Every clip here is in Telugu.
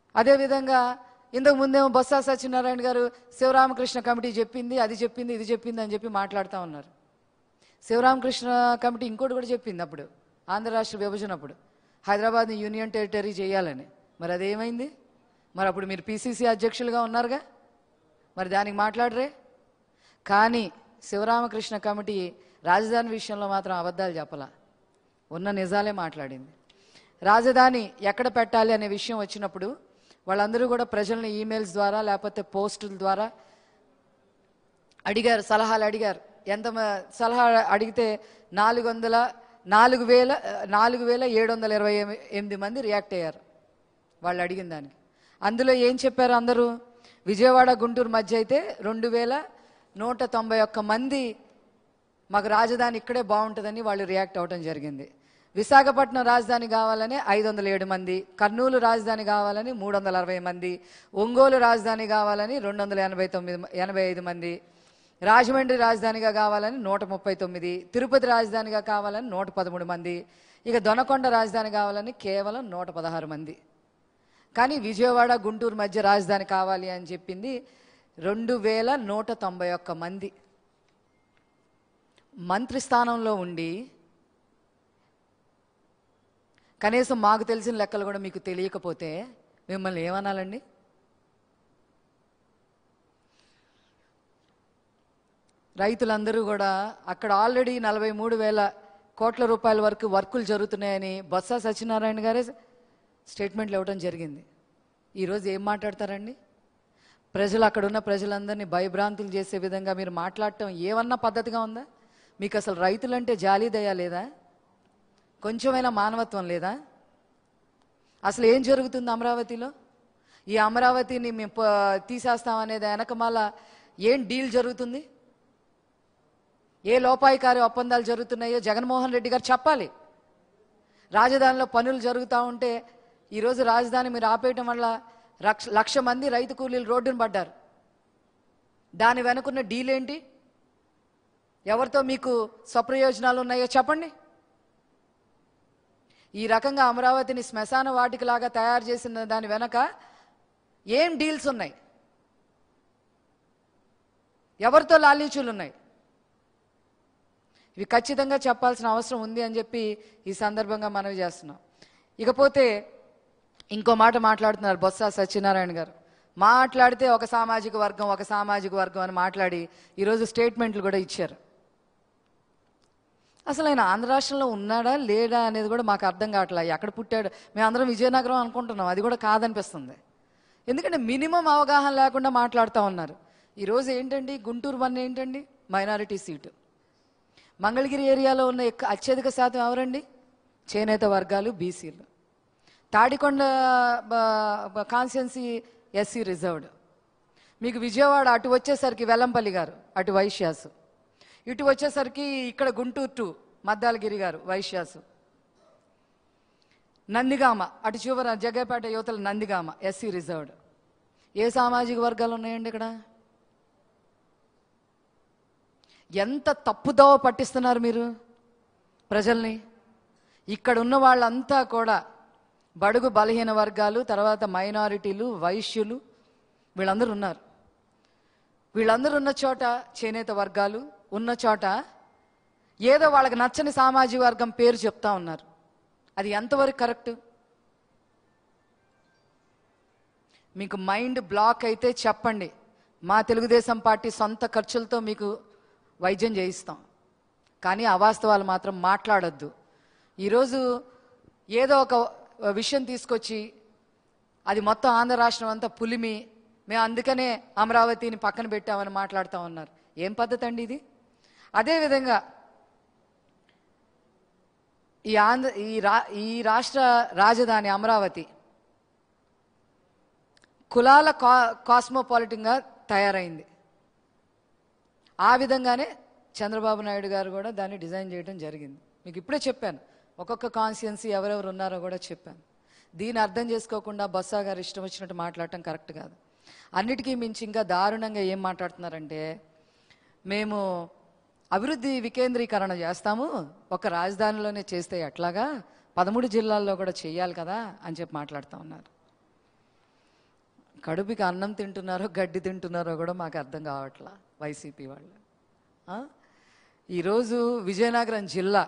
అదేవిధంగా ఇంతకు ముందేమో బొత్స సత్యనారాయణ గారు శివరామకృష్ణ కమిటీ చెప్పింది అది చెప్పింది ఇది చెప్పింది అని చెప్పి మాట్లాడుతూ ఉన్నారు శివరామకృష్ణ కమిటీ ఇంకోటి కూడా చెప్పింది అప్పుడు ఆంధ్ర రాష్ట్ర విభజన అప్పుడు హైదరాబాద్ని యూనియన్ టెరిటరీ చేయాలని మరి అదేమైంది మరి అప్పుడు మీరు పీసీసీ అధ్యక్షులుగా ఉన్నారుగా మరి దానికి మాట్లాడరే కానీ శివరామకృష్ణ కమిటీ రాజధాని విషయంలో మాత్రం అబద్ధాలు చెప్పలా ఉన్న నిజాలే మాట్లాడింది రాజధాని ఎక్కడ పెట్టాలి అనే విషయం వచ్చినప్పుడు వాళ్ళందరూ కూడా ప్రజల్ని ఈమెయిల్స్ ద్వారా లేకపోతే పోస్టుల ద్వారా అడిగారు సలహాలు అడిగారు ఎంత మ- సలహా అడిగితే నాలుగు వందల నాలుగు వేల నాలుగు వేల ఏడు వందల ఇరవై ఎమి- ఎనిమిది మంది రియాక్ట్ అయ్యారు వాళ్ళు అడిగిన దానికి అందులో ఏం చెప్పారు అందరూ విజయవాడ గుంటూరు మధ్య అయితే రెండు వేల నూట తొంభై ఒక్క మంది మాకు రాజధాని ఇక్కడే బాగుంటుందని వాళ్ళు రియాక్ట్ అవ్వడం జరిగింది విశాఖపట్నం రాజధాని కావాలని ఐదు వందల ఏడు మంది కర్నూలు రాజధాని కావాలని మూడు వందల అరవై మంది ఒంగోలు రాజధాని కావాలని రెండు వందల ఎనభై తొమ్మిది మ- ఎనభై ఐదు మంది రాజమండ్రి రాజధానిగా కావాలని నూట ముప్పై తొమ్మిది తిరుపతి రాజధానిగా కావాలని నూట పదమూడు మంది ఇక దొనకొండ రాజధాని కావాలని కేవలం నూట పదహారు మంది కానీ విజయవాడ గుంటూరు మధ్య రాజధాని కావాలి అని చెప్పింది రెండు వేల నూట తొంభై ఒక్క మంది మంత్రి స్థానంలో ఉండి కనీసం మాకు తెలిసిన లెక్కలు కూడా మీకు తెలియకపోతే మిమ్మల్ని ఏమనాలండి రైతులందరూ కూడా అక్కడ ఆల్రెడీ నలభై మూడు వేల కోట్ల రూపాయల వరకు వర్కులు జరుగుతున్నాయని బొత్స సత్యనారాయణ గారే స్టేట్మెంట్లు ఇవ్వడం జరిగింది ఈరోజు ఏం మాట్లాడతారండి ప్రజలు అక్కడ ఉన్న ప్రజలందరినీ భయభ్రాంతులు చేసే విధంగా మీరు మాట్లాడటం ఏమన్నా పద్ధతిగా ఉందా మీకు అసలు రైతులంటే జాలి దయ లేదా కొంచెమైనా మానవత్వం లేదా అసలు ఏం జరుగుతుంది అమరావతిలో ఈ అమరావతిని మేము ప- తీసేస్తామనేది వెనకమాల ఏం డీల్ జరుగుతుంది ఏ లోపాయికారి ఒప్పందాలు జరుగుతున్నాయో జగన్మోహన్ రెడ్డి గారు చెప్పాలి రాజధానిలో పనులు జరుగుతూ ఉంటే ఈరోజు రాజధాని మీరు ఆపేయటం వల్ల లక్ష లక్ష మంది రైతు కూలీలు రోడ్డున పడ్డారు దాని వెనుకున్న డీల్ ఏంటి ఎవరితో మీకు స్వప్రయోజనాలు ఉన్నాయో చెప్పండి ఈ రకంగా అమరావతిని శ్మశాన వాటికలాగా తయారు చేసిన దాని వెనక ఏం డీల్స్ ఉన్నాయి ఎవరితో లాలీచూలు ఉన్నాయి ఇవి ఖచ్చితంగా చెప్పాల్సిన అవసరం ఉంది అని చెప్పి ఈ సందర్భంగా మనవి చేస్తున్నాం ఇకపోతే ఇంకో మాట మాట్లాడుతున్నారు బొత్స సత్యనారాయణ గారు మాట్లాడితే ఒక సామాజిక వర్గం ఒక సామాజిక వర్గం అని మాట్లాడి ఈరోజు స్టేట్మెంట్లు కూడా ఇచ్చారు అసలు ఆయన ఆంధ్ర రాష్ట్రంలో ఉన్నాడా లేడా అనేది కూడా మాకు అర్థం కావట్లే ఎక్కడ పుట్టాడు మేము అందరం విజయనగరం అనుకుంటున్నాం అది కూడా కాదనిపిస్తుంది ఎందుకంటే మినిమం అవగాహన లేకుండా మాట్లాడుతూ ఉన్నారు ఈరోజు ఏంటండి గుంటూరు వన్ ఏంటండి మైనారిటీ సీటు మంగళగిరి ఏరియాలో ఉన్న ఎక్కు అత్యధిక శాతం ఎవరండి చేనేత వర్గాలు బీసీలు తాడికొండ కాన్స్టిట్యున్సీ ఎస్సీ రిజర్వ్డ్ మీకు విజయవాడ అటు వచ్చేసరికి వెల్లంపల్లి గారు అటు వైశ్యాసు ఇటు వచ్చేసరికి ఇక్కడ గుంటూరు టు మద్దాలగిరి గారు వైశ్యాసు నందిగామ అటు చివర జగ్గపేట యువతల నందిగామ ఎస్సీ రిజర్వ్డ్ ఏ సామాజిక వర్గాలు ఉన్నాయండి ఇక్కడ ఎంత తప్పుదోవ పట్టిస్తున్నారు మీరు ప్రజల్ని ఇక్కడ ఉన్న వాళ్ళంతా కూడా బడుగు బలహీన వర్గాలు తర్వాత మైనారిటీలు వైశ్యులు వీళ్ళందరూ ఉన్నారు వీళ్ళందరూ ఉన్న చోట చేనేత వర్గాలు ఉన్న చోట ఏదో వాళ్ళకి నచ్చని సామాజిక వర్గం పేరు చెప్తా ఉన్నారు అది ఎంతవరకు కరెక్ట్ మీకు మైండ్ బ్లాక్ అయితే చెప్పండి మా తెలుగుదేశం పార్టీ సొంత ఖర్చులతో మీకు వైద్యం చేయిస్తాం కానీ అవాస్తవాలు మాత్రం మాట్లాడొద్దు ఈరోజు ఏదో ఒక విషయం తీసుకొచ్చి అది మొత్తం ఆంధ్ర రాష్ట్రం అంతా పులిమి మేము అందుకనే అమరావతిని పక్కన పెట్టామని మాట్లాడుతూ ఉన్నారు ఏం పద్ధతి అండి ఇది అదేవిధంగా ఈ ఆంధ్ర ఈ రా ఈ రాష్ట్ర రాజధాని అమరావతి కులాల కా కాస్మోపాలిటన్గా తయారైంది ఆ విధంగానే చంద్రబాబు నాయుడు గారు కూడా దాన్ని డిజైన్ చేయడం జరిగింది మీకు ఇప్పుడే చెప్పాను ఒక్కొక్క కాన్స్టిట్యున్సీ ఎవరెవరు ఉన్నారో కూడా చెప్పాను దీన్ని అర్థం చేసుకోకుండా బొత్స గారు ఇష్టం వచ్చినట్టు మాట్లాడటం కరెక్ట్ కాదు అన్నిటికీ మించి ఇంకా దారుణంగా ఏం మాట్లాడుతున్నారంటే మేము అభివృద్ధి వికేంద్రీకరణ చేస్తాము ఒక రాజధానిలోనే చేస్తే ఎట్లాగా పదమూడు జిల్లాల్లో కూడా చేయాలి కదా అని చెప్పి మాట్లాడుతూ ఉన్నారు కడుపుకి అన్నం తింటున్నారో గడ్డి తింటున్నారో కూడా మాకు అర్థం కావట్లా వైసీపీ వాళ్ళు ఆ? ఈరోజు విజయనగరం జిల్లా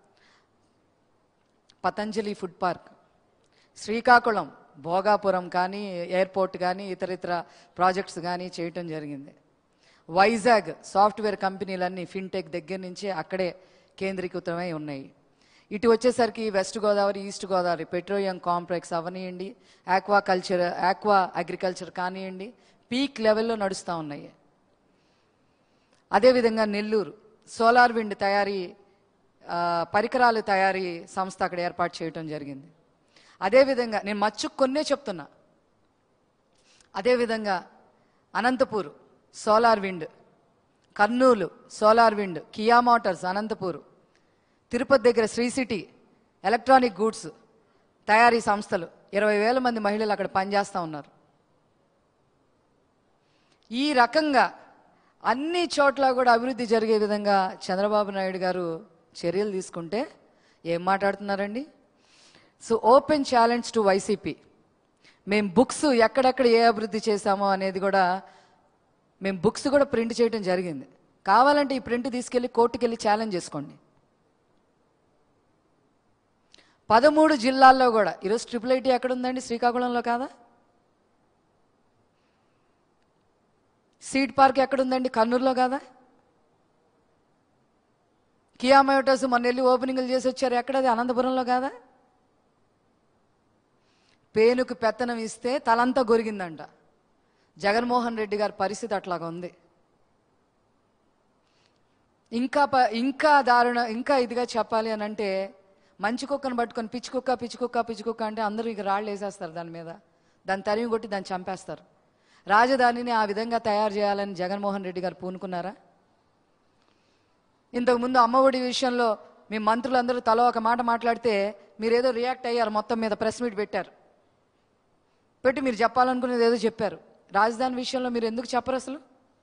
పతంజలి ఫుడ్ పార్క్ శ్రీకాకుళం భోగాపురం కానీ ఎయిర్పోర్ట్ కానీ ఇతర ఇతర ప్రాజెక్ట్స్ కానీ చేయటం జరిగింది వైజాగ్ సాఫ్ట్వేర్ కంపెనీలన్నీ ఫిన్టెక్ దగ్గర నుంచి అక్కడే కేంద్రీకృతమై ఉన్నాయి ఇటు వచ్చేసరికి west Godavari east Godavari petroleum complex అవనియండి ఆక్వా కల్చర్ ఆక్వా అగ్రికల్చర్ కానివ్వండి పీక్ లెవెల్లో నడుస్తూ ఉన్నాయి అదేవిధంగా నెల్లూరు సోలార్ విండ్ తయారీ ఆ, పరికరాలు తయారీ సంస్థ అక్కడ ఏర్పాటు చేయటం జరిగింది అదేవిధంగా నేను మచ్చు కొన్నే చెప్తున్నా అదేవిధంగా Anantapur solar wind Kurnool solar wind Kia Motors Anantapur Tirupati దగ్గర శ్రీ సిటీ ఎలక్ట్రానిక్ గూడ్స్ తయారీ సంస్థలు ఇరవై వేల మంది మహిళలు అక్కడ పనిచేస్తూ ఉన్నారు ఈ రకంగా అన్ని చోట్ల కూడా అభివృద్ధి జరిగే విధంగా చంద్రబాబు నాయుడు గారు చర్యలు తీసుకుంటే ఏం మాట్లాడుతున్నారండి so open challenge to YCP మేము బుక్స్ ఎక్కడెక్కడ ఏ అభివృద్ధి చేశామో అనేది కూడా మేము బుక్స్ కూడా ప్రింట్ చేయడం జరిగింది కావాలంటే ఈ ప్రింట్ తీసుకెళ్ళి కోర్టుకి వెళ్ళి ఛాలెంజ్ చేసుకోండి పదమూడు జిల్లాల్లో కూడా ఈరోజు ట్రిపుల్ ఐటీ ఎక్కడ ఉందండి శ్రీకాకుళంలో కాదా సీడ్ పార్క్ ఎక్కడుందండి కర్నూలులో కాదా కియా మోటార్స్ మొన్న వెళ్ళి ఓపెనింగ్లు చేసి వచ్చారు ఎక్కడది అనంతపురంలో కాదా పేనుకు పెత్తనం ఇస్తే తలంతా గొరిగిందంట జగన్మోహన్ రెడ్డి గారి పరిస్థితి అట్లాగా ఉంది ఇంకా ప- ఇంకా దారుణ ఇంకా ఇదిగా చెప్పాలి అని అంటే మంచి కుక్కను పట్టుకొని పిచ్చి కుక్క పిచ్చి కుక్క పిచ్చి కుక్క అంటే అందరూ ఇక రాళ్ళు వేసేస్తారు దాని మీద దాన్ని తరిమి కొట్టి దాన్ని చంపేస్తారు రాజధానిని ఆ విధంగా తయారు చేయాలని జగన్మోహన్ రెడ్డి గారు పూనుకున్నారా ఇంతకుముందు అమ్మఒడి విషయంలో మీ మంత్రులందరూ తలో ఒక మాట మాట్లాడితే మీరేదో రియాక్ట్ అయ్యారు మొత్తం మీద ప్రెస్ మీట్ పెట్టారు పెట్టి మీరు చెప్పాలనుకునేది ఏదో చెప్పారు రాజధాని విషయంలో మీరు ఎందుకు చెప్పరు అసలు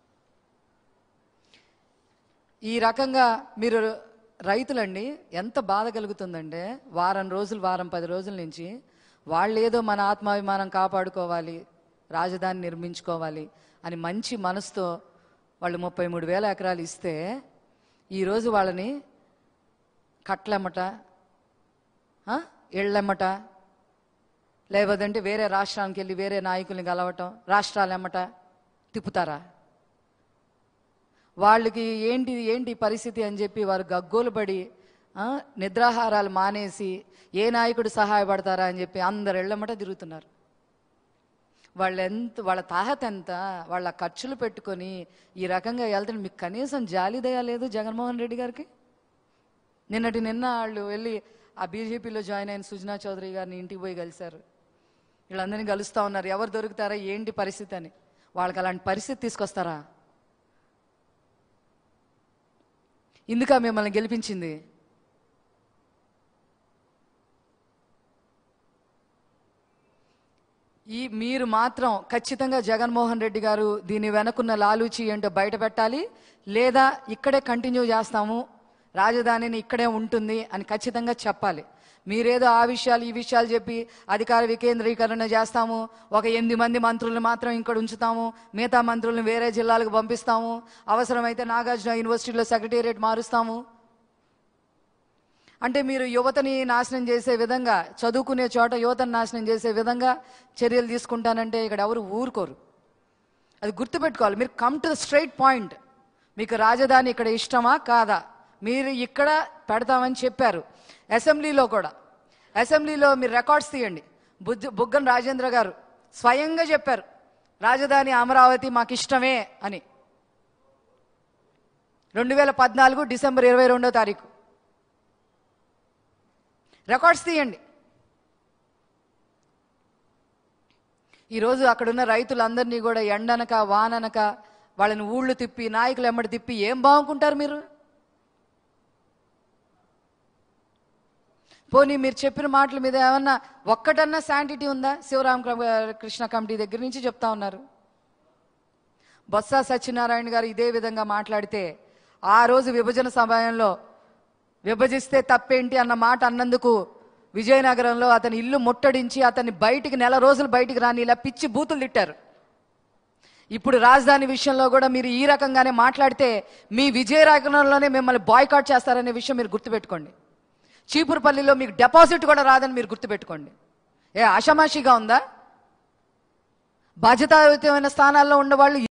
ఈ రకంగా మీరు రైతులండి ఎంత బాధ కలుగుతుందంటే వారం రోజులు వారం పది రోజుల నుంచి వాళ్ళు ఏదో మన ఆత్మాభిమానం కాపాడుకోవాలి రాజధాని నిర్మించుకోవాలి అని మంచి మనసుతో వాళ్ళు ముప్పై మూడు వేల ఎకరాలు ఇస్తే ఈరోజు వాళ్ళని కట్లెమ్మట ఆ, ఇళ్ళెమ్మట లేకపోతే వేరే రాష్ట్రానికి వెళ్ళి వేరే నాయకుల్ని కలవటం రాష్ట్రాలు ఎమ్మట తిప్పుతారా వాళ్ళకి ఏంటి ఏంటి పరిస్థితి అని చెప్పి వారు గగ్గోలు పడి ఆ, నిద్రాహారాలు మానేసి ఏ నాయకుడు సహాయపడతారా అని చెప్పి అందరు ఇళ్ళమ్మట తిరుగుతున్నారు వాళ్ళు ఎంత వాళ్ళ తాహత ఎంత వాళ్ళ ఖర్చులు పెట్టుకొని ఈ రకంగా వెళ్తుంటే మీకు కనీసం జాలిదయ లేదు జగన్మోహన్ రెడ్డి గారికి నిన్నటి నిన్న వాళ్ళు వెళ్ళి ఆ బీజేపీలో జాయిన్ అయిన సుజనా చౌదరి గారిని ఇంటికి పోయి కలిశారు వీళ్ళందరినీ కలుస్తూ ఉన్నారు ఎవరు దొరుకుతారా ఏంటి పరిస్థితి అని వాళ్ళకి అలాంటి పరిస్థితి తీసుకొస్తారా ఇందుక మిమ్మల్ని గెలిపించింది ఈ మీరు మాత్రం ఖచ్చితంగా జగన్మోహన్ రెడ్డి గారు దీని వెనకున్న లాలూచి ఏంటో బయట పెట్టాలి లేదా ఇక్కడే కంటిన్యూ చేస్తాము రాజధానిని ఇక్కడే ఉంటుంది అని ఖచ్చితంగా చెప్పాలి మీరేదో ఆ విషయాలు ఈ విషయాలు చెప్పి అధికార వికేంద్రీకరణ చేస్తాము ఒక ఎనిమిది మంది మంత్రులను మాత్రం ఇక్కడ ఉంచుతాము మిగతా మంత్రులను వేరే జిల్లాలకు పంపిస్తాము అవసరమైతే నాగార్జున యూనివర్సిటీలో సెక్రటేరియట్ మారుస్తాము అంటే మీరు యువతని నాశనం చేసే విధంగా చదువుకునే చోట యువతని నాశనం చేసే విధంగా చర్యలు తీసుకుంటానంటే ఇక్కడ ఎవరు ఊరుకోరు అది గుర్తుపెట్టుకోవాలి మీరు come to the straight point మీకు రాజధాని ఇక్కడ ఇష్టమా కాదా మీరు ఇక్కడ పెడతామని చెప్పారు అసెంబ్లీలో కూడా అసెంబ్లీలో మీరు రికార్డ్స్ తీయండి బుద్ధ బుగ్గన రాజేంద్ర గారు స్వయంగా చెప్పారు రాజధాని అమరావతి మాకు ఇష్టమే అని రెండు వేల పద్నాలుగు డిసెంబర్ ఇరవై రెండో తారీఖు రికార్డ్స్ తీయండి ఈరోజు అక్కడున్న రైతులందరినీ కూడా ఎండనక వాననక వాళ్ళని ఊళ్ళు తిప్పి నాయకులు ఎమ్మడి తిప్పి ఏం బాగుంటుంటారు మీరు పోనీ మీరు చెప్పిన మాటల మీద ఏమన్నా ఒక్కటన్నా శాంటిటీ ఉందా శివరామ కృష్ణ కమిటీ దగ్గర నుంచి చెప్తా ఉన్నారు బొత్స సత్యనారాయణ గారు ఇదే విధంగా మాట్లాడితే ఆ రోజు విభజన సమయంలో విభజిస్తే తప్పేంటి అన్న మాట అన్నందుకు విజయనగరంలో అతని ఇల్లు ముట్టడించి అతన్ని బయటికి నెల రోజులు బయటికి రాని ఇలా పిచ్చి బూతులు తిట్టారు ఇప్పుడు రాజధాని విషయంలో కూడా మీరు ఈ రకంగానే మాట్లాడితే మీ విజయనగరంలోనే మిమ్మల్ని బాయ్కాట్ చేస్తారనే విషయం మీరు గుర్తుపెట్టుకోండి చీపురుపల్లిలో మీకు డిపాజిట్ కూడా రాదని మీరు గుర్తుపెట్టుకోండి ఏ ఆషామాషిగా ఉందా బాధ్యతాయుతమైన స్థానాల్లో ఉన్న వాళ్ళు